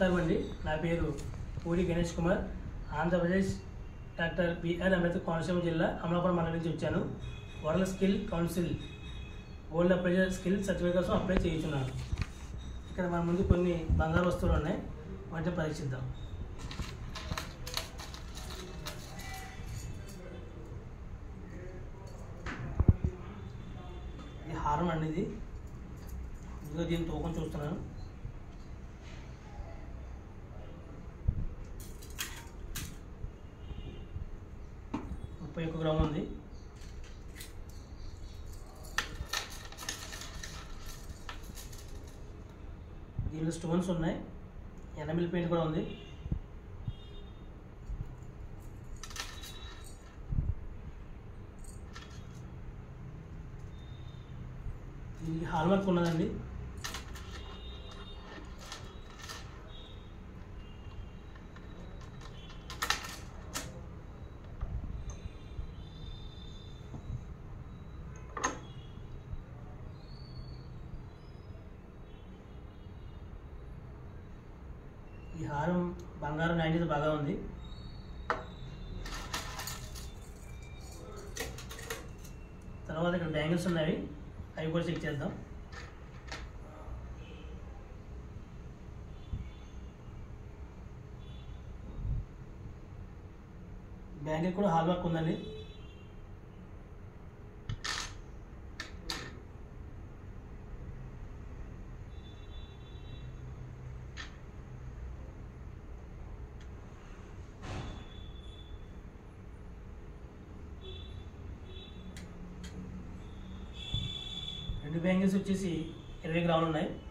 నమస్కారం అండి నా పేరు పూరి గణేష్ కుమార్ ఆంధ్రప్రదేశ్ డాక్టర్ బిఆర్ అంబేద్కర్ కోనసీమ జిల్లా అమలాపురం మండలం నుంచి వచ్చాను world skill council world appraiser skill certificate కోసం అప్లై చేయించున్నాను ఇక్కడ మన ముందు కొన్ని బంగారు వస్తువులు ఉన్నాయి వాటిని పరీక్షిద్దాం ఇది హారం అండి ఇది ఇదిగో దీని తూకం చూస్తున్నాను ముప్పై ఒక్క గ్రాము ఉంది దీనిలో స్టోన్స్ ఉన్నాయి ఎనమిల్ పెయింట్ కూడా ఉంది దీనికి హాల్ మార్క్ ఉన్నదండి ఈ హారం బంగారం నాణ్యత బాగా ఉంది తర్వాత ఇక్కడ బ్యాంగిల్స్ ఉన్నవి అవి కూడా చెక్ చేద్దాం బ్యాంగిల్ కూడా హాల్ మార్క్ ఉందండి రెండు బ్యాంగిల్స్ వచ్చేసి ఇరవై గ్రాములు ఉన్నాయి